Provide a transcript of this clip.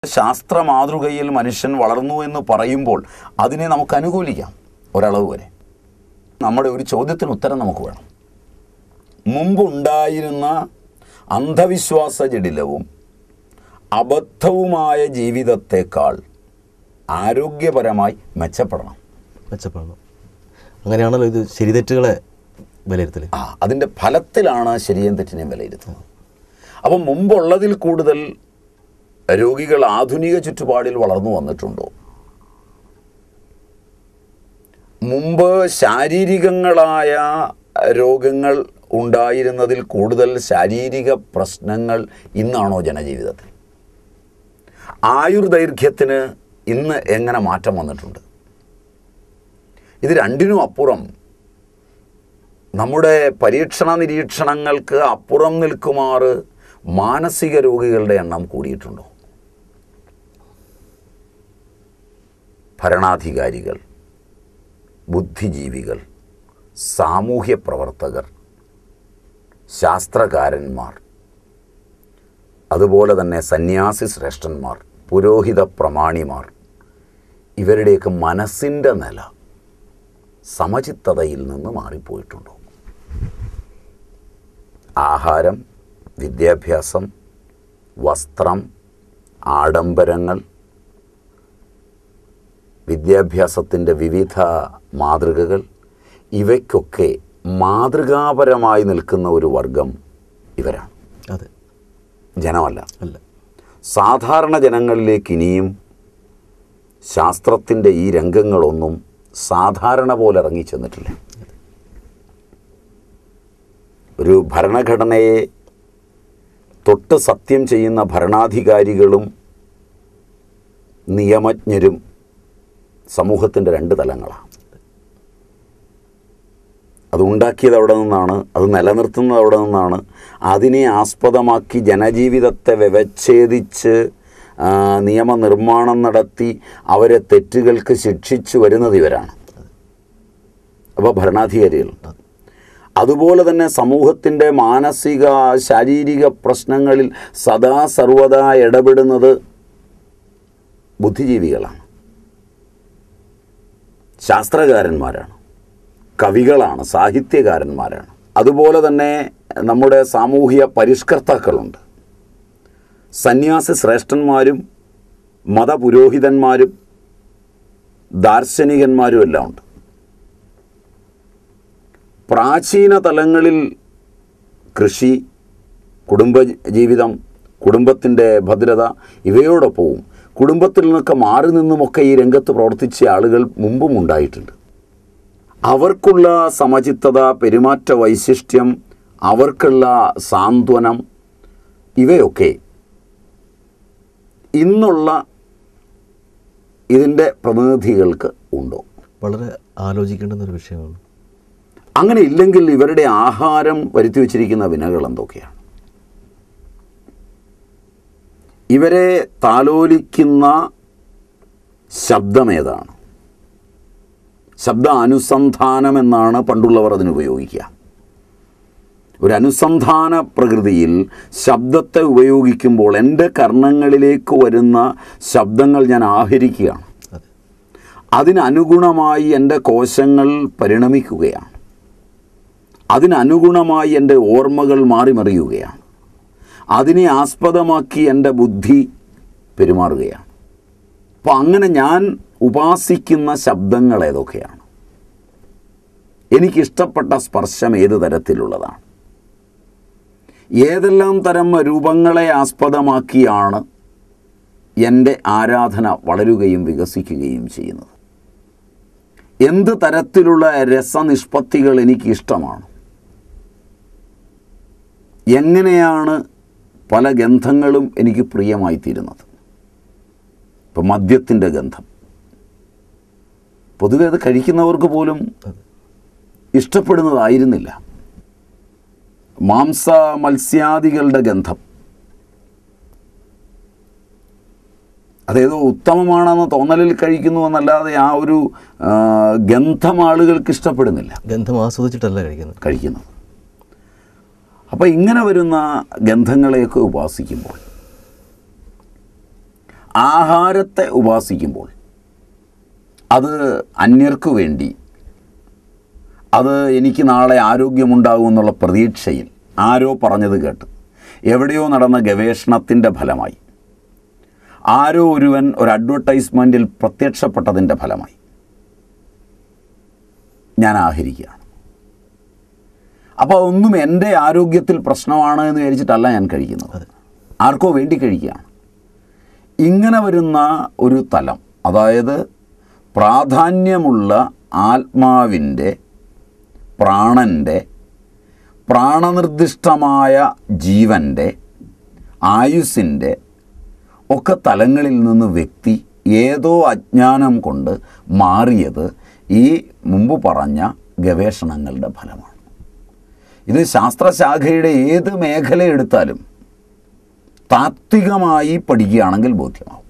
ശാസ്ത്ര മാതൃകയിൽ മനുഷ്യൻ വളർന്നു എന്ന് പറയുമ്പോൾ അതിനെ നമുക്ക് അനുകൂലിക്കാം ഒരളവ് വരെ നമ്മുടെ ഒരു ചോദ്യത്തിന് ഉത്തരം നമുക്ക് വേണം മുമ്പുണ്ടായിരുന്ന അന്ധവിശ്വാസ ജടിലവും അബദ്ധവുമായ ജീവിതത്തേക്കാൾ ആരോഗ്യപരമായി മെച്ചപ്പെടണം മെച്ചപ്പെടണം അങ്ങനെയാണല്ലോ ഇത് ശരിതെറ്റുകളെ വിലയിരുത്തൽ ആ അതിൻ്റെ ഫലത്തിലാണ് ശരിയും തെറ്റിനെയും വിലയിരുത്തുന്നത് അപ്പം മുമ്പുള്ളതിൽ കൂടുതൽ രോഗികൾ ആധുനിക ചുറ്റുപാടിൽ വളർന്നു വന്നിട്ടുണ്ടോ മുമ്പ് ശാരീരികങ്ങളായ രോഗങ്ങൾ ഉണ്ടായിരുന്നതിൽ കൂടുതൽ ശാരീരിക പ്രശ്നങ്ങൾ ഇന്നാണോ ജനജീവിതത്തിൽ ആയുർദൈർഘ്യത്തിന് ഇന്ന് എങ്ങനെ മാറ്റം വന്നിട്ടുണ്ട് ഇത് രണ്ടിനും അപ്പുറം നമ്മുടെ പരീക്ഷണ നിരീക്ഷണങ്ങൾക്ക് അപ്പുറം നിൽക്കുമാറ് മാനസിക രോഗികളുടെ എണ്ണം കൂടിയിട്ടുണ്ടോ ഭരണാധികാരികൾ ബുദ്ധിജീവികൾ സാമൂഹ്യ പ്രവർത്തകർ ശാസ്ത്രകാരന്മാർ അതുപോലെ തന്നെ സന്യാസി ശ്രേഷ്ഠന്മാർ പുരോഹിത പ്രമാണിമാർ ഇവരുടെയൊക്കെ മനസ്സിൻ്റെ നില സമചിത്തതയിൽ നിന്ന് മാറിപ്പോയിട്ടുണ്ടോ ആഹാരം വിദ്യാഭ്യാസം വസ്ത്രം ആഡംബരങ്ങൾ വിദ്യാഭ്യാസത്തിൻ്റെ വിവിധ മാതൃകകൾ ഇവയ്ക്കൊക്കെ മാതൃകാപരമായി നിൽക്കുന്ന ഒരു വർഗം ഇവരാണ് അതെ ജനമല്ല അല്ല സാധാരണ ജനങ്ങളിലേക്ക് ഇനിയും ശാസ്ത്രത്തിൻ്റെ ഈ രംഗങ്ങളൊന്നും സാധാരണ പോലെ ഇറങ്ങി ചെന്നിട്ടില്ല ഒരു ഭരണഘടനയെ തൊട്ട് സത്യം ചെയ്യുന്ന ഭരണാധികാരികളും നിയമജ്ഞരും സമൂഹത്തിൻ്റെ രണ്ട് തലങ്ങളാണ് അത് ഉണ്ടാക്കിയത് അവിടെ നിന്നാണ് അത് നിലനിർത്തുന്നത് അവിടെ നിന്നാണ് അതിനെ ആസ്പദമാക്കി ജനജീവിതത്തെ വ്യവച്ഛേദിച്ച് ആ, നിയമനിർമ്മാണം നടത്തി അവരെ തെറ്റുകൾക്ക് ശിക്ഷിച്ചു വരുന്നത് ഇവരാണ് അപ്പോൾ ഭരണാധികാരികൾ അതുപോലെ തന്നെ സമൂഹത്തിൻ്റെ മാനസിക ശാരീരിക പ്രശ്നങ്ങളിൽ സദാ സർവദാ ഇടപെടുന്നത് ബുദ്ധിജീവികളാണ് ശാസ്ത്രകാരന്മാരാണ് കവികളാണ് സാഹിത്യകാരന്മാരാണ് അതുപോലെ തന്നെ നമ്മുടെ സാമൂഹിക പരിഷ്കർത്താക്കളുണ്ട് സന്യാസി ശ്രേഷ്ഠന്മാരും മതപുരോഹിതന്മാരും ദാർശനികന്മാരും എല്ലാം ഉണ്ട് പ്രാചീന തലങ്ങളിൽ കൃഷി കുടുംബ ജീവിതം കുടുംബത്തിൻ്റെ ഭദ്രത ഇവയോടൊപ്പവും കുടുംബത്തിൽ നിന്നൊക്കെ മാറി നിന്നുമൊക്കെ ഈ രംഗത്ത് പ്രവർത്തിച്ച ആളുകൾ മുമ്പും ഉണ്ടായിട്ടുണ്ട് അവർക്കുള്ള സമചിത്തത പെരുമാറ്റ വൈശിഷ്ട്യം അവർക്കുള്ള സാന്ത്വനം ഇവയൊക്കെ ഇന്നുള്ള ഇതിൻ്റെ പ്രതിനിധികൾക്ക് ഉണ്ടോ വളരെ ആലോചിക്കേണ്ടുന്ന ഒരു വിഷയമാണ് അങ്ങനെ ഇല്ലെങ്കിൽ ഇവരുടെ ആഹാരം വരുത്തി വച്ചിരിക്കുന്ന വിനകൾ എന്തൊക്കെയാണ് ഇവരെ താലോലിക്കുന്ന ശബ്ദമേതാണ് ശബ്ദ അനുസന്ധാനം എന്നാണ് പണ്ടുള്ളവർ അതിന് ഉപയോഗിക്കുക ഒരു അനുസന്ധാന പ്രകൃതിയിൽ ശബ്ദത്തെ ഉപയോഗിക്കുമ്പോൾ എൻ്റെ കർണങ്ങളിലേക്ക് വരുന്ന ശബ്ദങ്ങൾ ഞാൻ ആഹരിക്കുകയാണ് അതെ അതിനനുഗുണമായി എൻ്റെ കോശങ്ങൾ പരിണമിക്കുകയാണ് അതിനനുഗുണമായി എൻ്റെ ഓർമ്മകൾ മാറിമറിയുകയാണ് അതിനെ ആസ്പദമാക്കി എൻ്റെ ബുദ്ധി പെരുമാറുകയാണ് അപ്പോൾ അങ്ങനെ ഞാൻ ഉപാസിക്കുന്ന ശബ്ദങ്ങൾ ഏതൊക്കെയാണ് എനിക്കിഷ്ടപ്പെട്ട സ്പർശം ഏത് തരത്തിലുള്ളതാണ് ഏതെല്ലാം തരം രൂപങ്ങളെ ആസ്പദമാക്കിയാണ് എൻ്റെ ആരാധന വളരുകയും വികസിക്കുകയും ചെയ്യുന്നത് എന്ത് തരത്തിലുള്ള രസനിഷ്പത്തികൾ എനിക്ക് ഇഷ്ടമാണ് എങ്ങനെയാണ് പല ഗന്ധങ്ങളും എനിക്ക് പ്രിയമായി തീരുന്നത് ഇപ്പം മദ്യത്തിൻ്റെ ഗന്ധം പൊതുവെ അത് കഴിക്കുന്നവർക്ക് പോലും ഇഷ്ടപ്പെടുന്നതായിരുന്നില്ല മാംസ മത്സ്യാദികളുടെ ഗന്ധം അതേതോ ഉത്തമമാണെന്ന് തോന്നലിൽ കഴിക്കുന്നു എന്നല്ലാതെ ആ ഒരു ആ, ഗന്ധം ആളുകൾക്ക് ഇഷ്ടപ്പെടുന്നില്ല ഗന്ധം ആസ്വദിച്ചിട്ടല്ല കഴിക്കുന്നത് കഴിക്കുന്നത് അപ്പോൾ ഇങ്ങനെ വരുന്ന ഗന്ധങ്ങളെയൊക്കെ ഉപാസിക്കുമ്പോൾ ആഹാരത്തെ ഉപാസിക്കുമ്പോൾ അത് അന്യർക്ക് വേണ്ടി അത് എനിക്ക് നാളെ ആരോഗ്യമുണ്ടാകും എന്നുള്ള പ്രതീക്ഷയിൽ ആരോ പറഞ്ഞത് കേട്ട് എവിടെയോ നടന്ന ഗവേഷണത്തിൻ്റെ ഫലമായി ആരോ ഒരുവൻ ഒരു അഡ്വർടൈസ്മെൻറ്റിൽ പ്രത്യക്ഷപ്പെട്ടതിൻ്റെ ഫലമായി ഞാൻ ആഹരിക്കുകയാണ് അപ്പോൾ അതൊന്നും എൻ്റെ ആരോഗ്യത്തിൽ പ്രശ്നമാണ് എന്ന് വിചാരിച്ചിട്ടല്ല ഞാൻ കഴിക്കുന്നത് ആർക്കോ വേണ്ടി കഴിക്കുകയാണ് ഇങ്ങനെ വരുന്ന ഒരു തലം അതായത് പ്രാധാന്യമുള്ള ആത്മാവിൻ്റെ പ്രാണൻ്റെ പ്രാണനിർദ്ദിഷ്ടമായ ജീവൻ്റെ ആയുസ്സിൻ്റെ ഒക്കെ തലങ്ങളിൽ നിന്ന് വ്യക്തി ഏതോ അജ്ഞാനം കൊണ്ട് മാറിയത് ഈ മുമ്പ് പറഞ്ഞ ഗവേഷണങ്ങളുടെ ഫലമാണ് ഇത് ശാസ്ത്രശാഖയുടെ ഏത് മേഖല എടുത്താലും താത്വികമായി പഠിക്കുകയാണെങ്കിൽ ബോധ്യമാവും